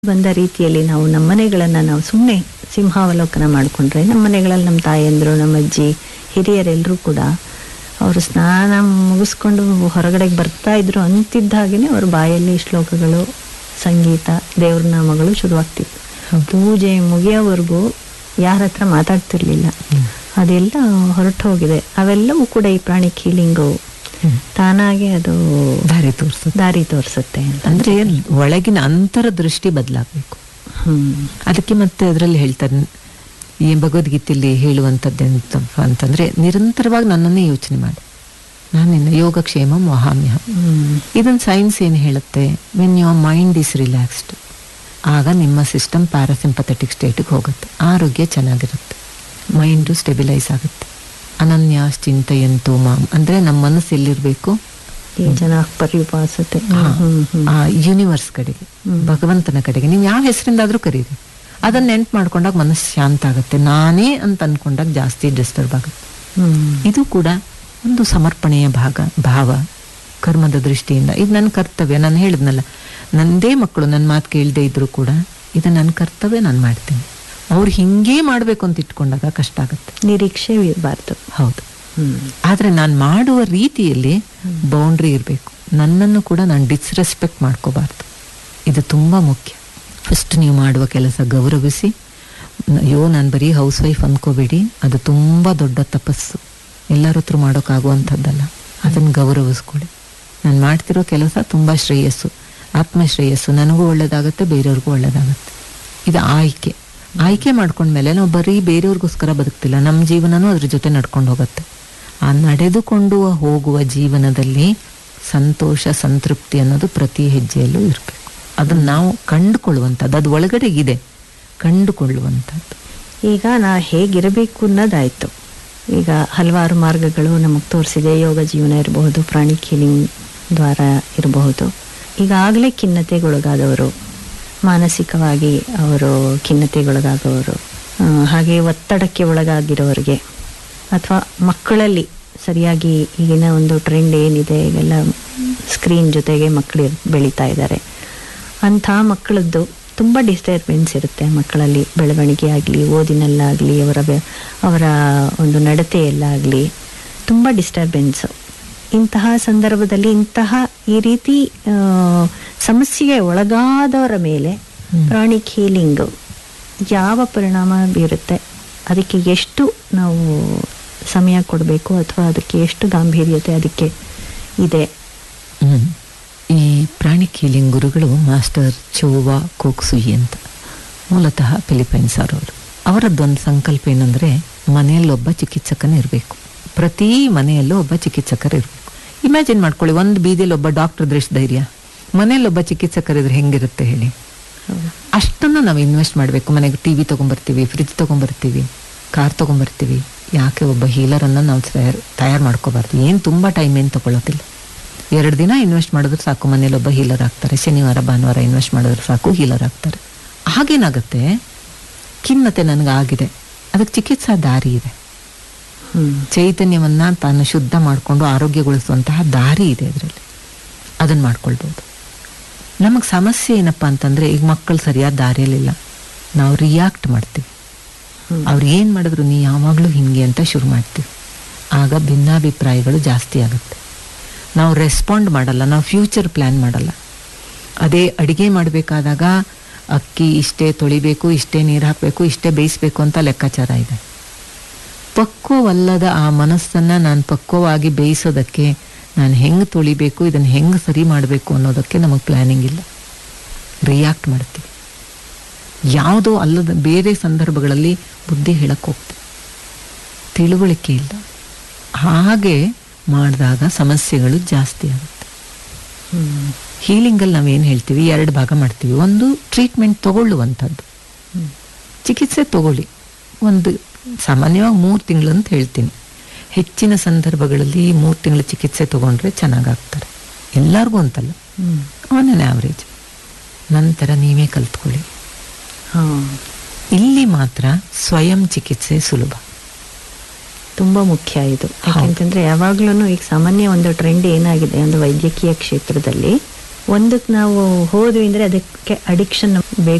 ಬಂದ ರೀತಿಯಲ್ಲಿ ನಾವು ನಮ್ಮ ಮನೆಗಳನ್ನ ನಾವು ಸುಮ್ಮನೆ ಸಿಂಹಾವಲೋಕನ ಮಾಡಿಕೊಂಡ್ರೆ ನಮ್ಮ ಮನೆಗಳಲ್ಲಿ ನಮ್ಮ ತಾಯಂದ್ರು ನಮ್ಮ ಅಜ್ಜಿ ಹಿರಿಯರೆಲ್ಲರೂ ಕೂಡ ಅವರು ಸ್ನಾನ ಮುಗಿಸ್ಕೊಂಡು ಹೊರಗಡೆಗೆ ಬರ್ತಾ ಇದ್ರು ಅಂತಿದ್ದ ಹಾಗೇನೆ ಅವ್ರ ಬಾಯಲ್ಲಿ ಶ್ಲೋಕಗಳು ಸಂಗೀತ ದೇವ್ರ ನಾಮಗಳು ಶುರುವಾಗ್ತಿತ್ತು ಪೂಜೆ ಮುಗಿಯೋವರೆಗೂ ಯಾರ ಹತ್ರ ಮಾತಾಡ್ತಿರ್ಲಿಲ್ಲ ಅದೆಲ್ಲ ಹೊರಟು ಹೋಗಿದೆ ಅವೆಲ್ಲವೂ ಕೂಡ ಈ ಪ್ರಾಣಿಕ್ ಹೀಲಿಂಗು ತಾನಾಗೆ ಅದು ದಾರಿ ತೋರಿಸುತ್ತೆ ದಾರಿ ತೋರಿಸುತ್ತೆ ಅಂತ ಅಂದ್ರೆ ಒಳಗಿನ ಅಂತರ ದೃಷ್ಟಿ ಬದಲಾಗಬೇಕು ಹ್ಮ್ ಅದಕ್ಕೆ ಮತ್ತೆ ಅದರಲ್ಲಿ ಹೇಳ್ತಾರೆ ಈ ಭಗವದ್ಗೀತೆಯಲ್ಲಿ ಹೇಳುವಂಥದ್ದೆಂತಪ್ಪ ಅಂತಂದ್ರೆ ನಿರಂತರವಾಗಿ ನನ್ನನ್ನೇ ಯೋಚನೆ ಮಾಡಿ ನಾನು ನಿನ್ನ ಯೋಗಕ್ಷೇಮ ವಹಾಮ್ಯ ಹ್ಮ್ ಇದನ್ನ ಸೈನ್ಸ್ ಏನು ಹೇಳುತ್ತೆ when your mind is relaxed ಆಗ ನಿಮ್ಮ ಸಿಸ್ಟಮ್ ಪ್ಯಾರಾಸಿಂಪಥೆಟಿಕ್ ಸ್ಟೇಟಿಗೆ ಹೋಗುತ್ತೆ ಆರೋಗ್ಯ ಚೆನ್ನಾಗಿರುತ್ತೆ ಮೈಂಡು ಸ್ಟೆಬಿಲೈಸ್ ಆಗುತ್ತೆ ಅನನ್ಯಾಸ್ ಚಿಂತೆಯಂತೂ ಮಾಮ್ ಅಂದ್ರೆ ನಮ್ಮ ಮನಸ್ಸು ಎಲ್ಲಿರ್ಬೇಕು ಈ ಜನ ಪರಿಪಾಸತೆ ಹಾ, ಹ್ಮ್ ಹ್ಮ್ ಆ ಯೂನಿವರ್ಸ್ ಕಡೆಗೆ ಭಗವಂತನ ಕಡೆಗೆ ನೀವು ಯಾವ ಹೆಸರಿಂದಾದ್ರೂ ಕರೀರಿ ಅದನ್ನ ನೆನ್ಪು ಮಾಡ್ಕೊಂಡಾಗ ಮನಸ್ಸು ಶಾಂತ ಆಗುತ್ತೆ ನಾನೇ ಅಂತ ಅನ್ಕೊಂಡಾಗ ಜಾಸ್ತಿ ಡಿಸ್ಟರ್ಬ್ ಆಗುತ್ತೆ ಹ್ಮ್ ಇದು ಕೂಡ ಒಂದು ಸಮರ್ಪಣೆಯ ಭಾಗ ಭಾವ ಕರ್ಮದ ದೃಷ್ಟಿಯಿಂದ ಇದು ನನ್ನ ಕರ್ತವ್ಯ ನಾನು ಹೇಳಿದ್ನಲ್ಲ ನಂದೇ ಮಕ್ಕಳು ನನ್ನ ಮಾತು ಕೇಳದೆ ಇದ್ರು ಕೂಡ ಇದು ನನ್ನ ಕರ್ತವ್ಯ ನಾನು ಮಾಡ್ತೀನಿ ಅವ್ರು ಹಿಂಗೇ ಮಾಡಬೇಕು ಅಂತ ಇಟ್ಕೊಂಡಾಗ ಕಷ್ಟ ಆಗುತ್ತೆ ನಿರೀಕ್ಷೆ ಇರಬಾರ್ದು ಹೌದು ಹ್ಮ್ ಆದರೆ ನಾನು ಮಾಡುವ ರೀತಿಯಲ್ಲಿ ಬೌಂಡ್ರಿ ಇರಬೇಕು ನನ್ನನ್ನು ಕೂಡ ನಾನು ಡಿಸ್ರೆಸ್ಪೆಕ್ಟ್ ಮಾಡ್ಕೋಬಾರ್ದು ಇದು ತುಂಬ ಮುಖ್ಯ ಫಸ್ಟ್ ನೀವು ಮಾಡುವ ಕೆಲಸ ಗೌರವಿಸಿ ನ- ಅಯ್ಯೋ ನಾನು ಬರೀ ಹೌಸ್ ವೈಫ್ ಅಂದ್ಕೋಬೇಡಿ ಅದು ತುಂಬ ದೊಡ್ಡ ತಪಸ್ಸು ಎಲ್ಲರ ಹತ್ರ ಮಾಡೋಕ್ಕಾಗುವಂಥದ್ದಲ್ಲ ಅದನ್ನು ಗೌರವಿಸ್ಕೊಳ್ಳಿ ನಾನು ಮಾಡ್ತಿರೋ ಕೆಲಸ ತುಂಬ ಶ್ರೇಯಸ್ಸು ಆತ್ಮಶ್ರೇಯಸ್ಸು ನನಗೂ ಒಳ್ಳೇದಾಗುತ್ತೆ ಬೇರೆಯವ್ರಿಗೂ ಒಳ್ಳೇದಾಗುತ್ತೆ ಇದು ಆಯ್ಕೆ ಆಯ್ಕೆ ಮಾಡ್ಕೊಂಡ್ಮೇಲೆ ನಾವು ಬರೀ ಬೇರೆಯವ್ರಿಗೋಸ್ಕರ ಬದುಕ್ತಿಲ್ಲ ನಮ್ಮ ಜೀವನನೂ ಅದ್ರ ಜೊತೆ ನಡ್ಕೊಂಡು ಹೋಗುತ್ತೆ ಆ ನಡೆದುಕೊಂಡು ಹೋಗುವ ಜೀವನದಲ್ಲಿ ಸಂತೋಷ ಸಂತೃಪ್ತಿ ಅನ್ನೋದು ಪ್ರತಿ ಹೆಜ್ಜೆಯಲ್ಲೂ ಇರಬೇಕು ಅದನ್ನು ನಾವು ಕಂಡುಕೊಳ್ಳುವಂಥದ್ದು ಅದು ಒಳಗಡೆ ಇದೆ ಕಂಡುಕೊಳ್ಳುವಂಥದ್ದು ಈಗ ನಾ ಹೇಗಿರಬೇಕು ಅನ್ನೋದಾಯ್ತು ಈಗ ಹಲವಾರು ಮಾರ್ಗಗಳು ನಮಗೆ ತೋರಿಸಿದೆ ಯೋಗ ಜೀವನ ಇರಬಹುದು ಪ್ರಾಣಿ ಹೀಲಿಂಗ್ ದ್ವಾರ ಇರಬಹುದು ಈಗಾಗಲೇ ಖಿನ್ನತೆಗೊಳಗಾದವರು ಮಾನಸಿಕವಾಗಿ ಅವರು ಖಿನ್ನತೆಗೊಳಗಾದವರು ಆ, ಹಾಗೆ ಒತ್ತಡಕ್ಕೆ ಒಳಗಾಗಿರೋರಿಗೆ ಅಥವಾ ಮಕ್ಕಳಲ್ಲಿ ಸರಿಯಾಗಿ ಈಗಿನ ಒಂದು ಟ್ರೆಂಡ್ ಏನಿದೆ ಈಗೆಲ್ಲ ಸ್ಕ್ರೀನ್ ಜೊತೆಗೆ ಮಕ್ಕಳು ಬೆಳೀತಾ ಇದ್ದಾರೆ ಅಂಥ ಮಕ್ಕಳದ್ದು ತುಂಬ ಡಿಸ್ಟರ್ಬೆನ್ಸ್ ಇರುತ್ತೆ ಮಕ್ಕಳಲ್ಲಿ ಬೆಳವಣಿಗೆ ಆಗಲಿ ಓದಿನಲ್ಲಾಗಲಿ ಅವರ ವ್ಯ- ಅವರ ಒಂದು ನಡತೆಯಲ್ಲಾಗಲಿ ತುಂಬ ಡಿಸ್ಟರ್ಬೆನ್ಸು ಇಂತಹ ಸಂದರ್ಭದಲ್ಲಿ ಇಂತಹ ಈ ರೀತಿ ಆ, ಸಮಸ್ಯೆಗೆ ಒಳಗಾದವರ ಮೇಲೆ ಪ್ರಾಣಿಕ್ ಹೀಲಿಂಗ್ ಯಾವ ಪರಿಣಾಮ ಬೀರುತ್ತೆ ಅದಕ್ಕೆ ಎಷ್ಟು ನಾವು ಸಮಯ ಕೊಡಬೇಕು ಅಥವಾ ಅದಕ್ಕೆ ಎಷ್ಟು ಗಾಂಭೀರ್ಯತೆ ಅದಕ್ಕೆ ಇದೆ ಹ್ಮ್. ಈ ಪ್ರಾಣಿಕ್ ಹೀಲಿಂಗ್ ಗುರುಗಳು ಮಾಸ್ಟರ್ ಚೋವಾ ಕೋಕ್ಸುಯಿ ಅಂತ ಮೂಲತಃ ಫಿಲಿಪೈನ್ಸ್ ಅವರವರು ಅವರದ್ದೊಂದು ಸಂಕಲ್ಪ ಏನಂದ್ರೆ ಮನೆಯಲ್ಲೊಬ್ಬ ಚಿಕಿತ್ಸಕನ ಇರಬೇಕು ಪ್ರತಿ ಮನೆಯಲ್ಲೂ ಒಬ್ಬ ಚಿಕಿತ್ಸಕರು ಇರಬೇಕು ಇಮ್ಯಾಜಿನ್ ಮಾಡ್ಕೊಳ್ಳಿ ಒಂದು ಬೀದಿಯಲ್ಲಿ ಒಬ್ಬ ಡಾಕ್ಟರ್ ದೃಷ್ಟ ಧೈರ್ಯ ಮನೆಯಲ್ಲೊಬ್ಬ ಚಿಕಿತ್ಸಕರಿದ್ರೆ ಹೆಂಗಿರುತ್ತೆ ಹೇಳಿ ಅಷ್ಟನ್ನು ನಾವು ಇನ್ವೆಸ್ಟ್ ಮಾಡಬೇಕು ಮನೆಗೆ ಟಿ ವಿ ತೊಗೊಂಬರ್ತೀವಿ ಫ್ರಿಜ್ ತೊಗೊಂಬರ್ತೀವಿ ಕಾರ್ ತೊಗೊಂಬರ್ತೀವಿ ಯಾಕೆ ಒಬ್ಬ ಹೀಲರನ್ನು ನಾವು ತಯಾರು ತಯಾರು ಮಾಡ್ಕೋಬಾರ್ದು ಏನು ತುಂಬ ಟೈಮ್ ಏನು ತಗೊಳ್ಳೋದಿಲ್ಲ ಎರಡು ದಿನ ಇನ್ವೆಸ್ಟ್ ಮಾಡಿದ್ರೆ ಸಾಕು ಮನೇಲಿ ಒಬ್ಬ ಹೀಲರ್ ಆಗ್ತಾರೆ ಶನಿವಾರ ಭಾನುವಾರ ಇನ್ವೆಸ್ಟ್ ಮಾಡಿದ್ರೆ ಸಾಕು ಹೀಲರ್ ಆಗ್ತಾರೆ ಹಾಗೇನಾಗುತ್ತೆ ಖಿನ್ನತೆ ನನಗೆ ಆಗಿದೆ ಅದಕ್ಕೆ ಚಿಕಿತ್ಸಾ ದಾರಿ ಇದೆ ಹ್ಮ್ ಚೈತನ್ಯವನ್ನ ತಾನು ಶುದ್ಧ ಮಾಡಿಕೊಂಡು ಆರೋಗ್ಯಗೊಳಿಸುವಂತಹ ದಾರಿ ಇದೆ ಅದರಲ್ಲಿ ಅದನ್ನು ಮಾಡ್ಕೊಳ್ಬೋದು ನಮಗೆ ಸಮಸ್ಯೆ ಏನಪ್ಪ ಅಂತಂದ್ರೆ ಈಗ ಮಕ್ಕಳು ಸರಿಯಾದ ದಾರಿಯಲ್ಲಿಲ್ಲ ನಾವು ರಿಯಾಕ್ಟ್ ಮಾಡ್ತೀವಿ ಹ್ಮ್. ಅವ್ರು ಏನು ಮಾಡಿದ್ರು ನೀ ಯಾವಾಗಲೂ ಹಿಂಗೆ ಅಂತ ಶುರು ಮಾಡ್ತೀವಿ ಆಗ ಭಿನ್ನಾಭಿಪ್ರಾಯಗಳು ಜಾಸ್ತಿ ಆಗುತ್ತೆ ನಾವು ರೆಸ್ಪಾಂಡ್ ಮಾಡಲ್ಲ ನಾವು ಫ್ಯೂಚರ್ ಪ್ಲ್ಯಾನ್ ಮಾಡಲ್ಲ ಅದೇ ಅಡಿಗೆ ಮಾಡಬೇಕಾದಾಗ ಅಕ್ಕಿ ಇಷ್ಟೇ ತೊಳಿಬೇಕು ಇಷ್ಟೇ ನೀರು ಹಾಕಬೇಕು ಇಷ್ಟೇ ಬೇಯಿಸ್ಬೇಕು ಅಂತ ಲೆಕ್ಕಾಚಾರ ಇದೆ ಪಕ್ವವಲ್ಲದ ಆ ಮನಸ್ಸನ್ನು ನಾನು ಪಕ್ವವಾಗಿ ಬೇಯಿಸೋದಕ್ಕೆ ನಾನು ಹೆಂಗೆ ತೊಳಿಬೇಕು ಇದನ್ನು ಹೆಂಗೆ ಸರಿ ಮಾಡಬೇಕು ಅನ್ನೋದಕ್ಕೆ ನಮಗೆ ಪ್ಲ್ಯಾನಿಂಗ್ ಇಲ್ಲ ರಿಯಾಕ್ಟ್ ಮಾಡ್ತೀವಿ ಯಾವುದೋ ಅಲ್ಲದ ಬೇರೆ ಸಂದರ್ಭಗಳಲ್ಲಿ ಬುದ್ಧಿ ಹೇಳಕ್ಕೆ ಹೋಗ್ತೀವಿ ತಿಳುವಳಿಕೆ ಇಲ್ಲ ಹಾಗೆ ಮಾಡಿದಾಗ ಸಮಸ್ಯೆಗಳು ಜಾಸ್ತಿ ಆಗುತ್ತೆ ಹ್ಮ್ ಹೀಲಿಂಗಲ್ಲಿ ನಾವೇನು ಹೇಳ್ತೀವಿ ಎರಡು ಭಾಗ ಮಾಡ್ತೀವಿ ಒಂದು ಟ್ರೀಟ್ಮೆಂಟ್ ತಗೊಳ್ಳುವಂಥದ್ದು ಚಿಕಿತ್ಸೆ ತಗೊಳ್ಳಿ ಒಂದು ಸಾಮಾನ್ಯವಾಗಿ ಮೂರು ತಿಂಗಳು ಅಂತ ಹೇಳ್ತೀನಿ ಹೆಚ್ಚಿನ ಸಂದರ್ಭಗಳಲ್ಲಿ ಮೂರು ತಿಂಗಳ ಚಿಕಿತ್ಸೆ ತಗೊಂಡ್ರೆ ಚೆನ್ನಾಗಾಗ್ತಾರೆ ಎಲ್ಲರಿಗೂ ಅಂತಲ್ಲ ಹ್ಮ್ ಆನ್ ಆನ್ ಆವ್ರೇಜ್ ನಂತರ ನೀವೇ ಕಲ್ತ್ಕೊಳ್ಳಿ ಹಾ ಇಲ್ಲಿ ಮಾತ್ರ ಸ್ವಯಂ ಚಿಕಿತ್ಸೆ ಸುಲಭ ತುಂಬಾ ಮುಖ್ಯ ಇದು ಯಾಕೆಂತಂದ್ರೆ ಯಾವಾಗ್ಲೂ ಈಗ ಸಾಮಾನ್ಯ ಒಂದು ಟ್ರೆಂಡ್ ಏನಾಗಿದೆ ಒಂದು ವೈದ್ಯಕೀಯ ಕ್ಷೇತ್ರದಲ್ಲಿ ಒಂದಕ್ಕೆ ನಾವು ಹೋದ್ವಿ ಅಂದ್ರೆ ಅದಕ್ಕೆ ಅಡಿಕ್ಷನ್ ಬೇಕು